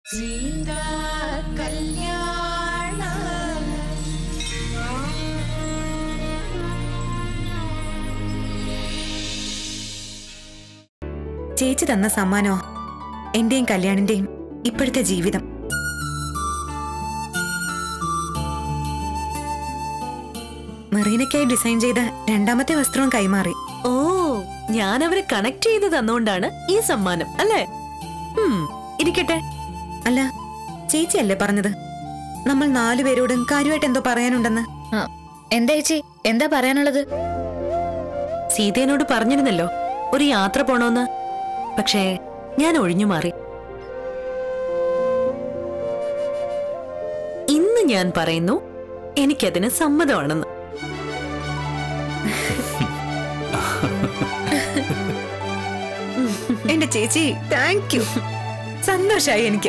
സീതാ കല്യാണ ചേച്ചി തന്ന സമ്മാനോ എന്റെയും കല്യാണിന്റെയും ഇപ്പോഴത്തെ ജീവിതം മെറീനയ്ക്കായി ഡിസൈൻ ചെയ്ത രണ്ടാമത്തെ വസ്ത്രവും കൈമാറി ഓ ഞാൻ അവരെ കണക്ട് ചെയ്ത് തന്നുകൊണ്ടാണ് ഈ സമ്മാനം അല്ലേ ഉം, ഇരിക്കട്ടെ അല്ല ചേച്ചിയല്ലേ പറഞ്ഞത് നമ്മൾ നാലുപേരോടും കാര്യമായിട്ട് എന്തോ പറയാനുണ്ടെന്ന് ആ, എന്താ ചേച്ചി എന്താ പറയാനുള്ളത് സീതേനോട് പറഞ്ഞിരുന്നല്ലോ ഒരു യാത്ര പോണോന്ന് പക്ഷേ ഞാൻ ഒഴിഞ്ഞു മാറി ഇന്ന് ഞാൻ പറയുന്നു എനിക്കതിന് സമ്മതമാണെന്ന് എന്റെ ചേച്ചി താങ്ക് യു സന്തോഷായി എനിക്ക്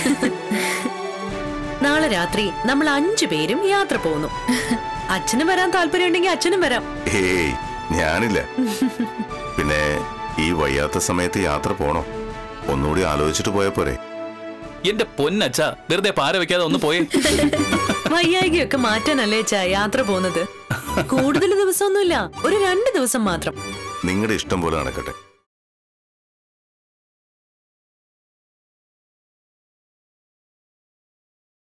നാളെ രാത്രി നമ്മൾ അഞ്ചു പേരും യാത്ര പോകുന്നു അച്ഛനും വരാൻ താല്പര്യമുണ്ടെങ്കിൽ അച്ഛനും വരാം ഹേയ് ഞാനില്ല പിന്നെ ഈ വയ്യാത്ത സമയത്ത് യാത്ര പോണോ ഒന്നുകൂടി ആലോചിച്ചിട്ട് പോയാ പോരെ എന്റെ പൊന്നച്ച വെറുതെ പാര വെക്കാതെ ഒന്ന് പോയേ വയ്യായികയൊക്കെ മാറ്റാനല്ലേ ചാ യാത്ര പോകുന്നത് കൂടുതൽ ദിവസമൊന്നുമില്ല ഒരു രണ്ട് ദിവസം മാത്രം നിങ്ങളുടെ ഇഷ്ടം പോലെ നടക്കട്ടെ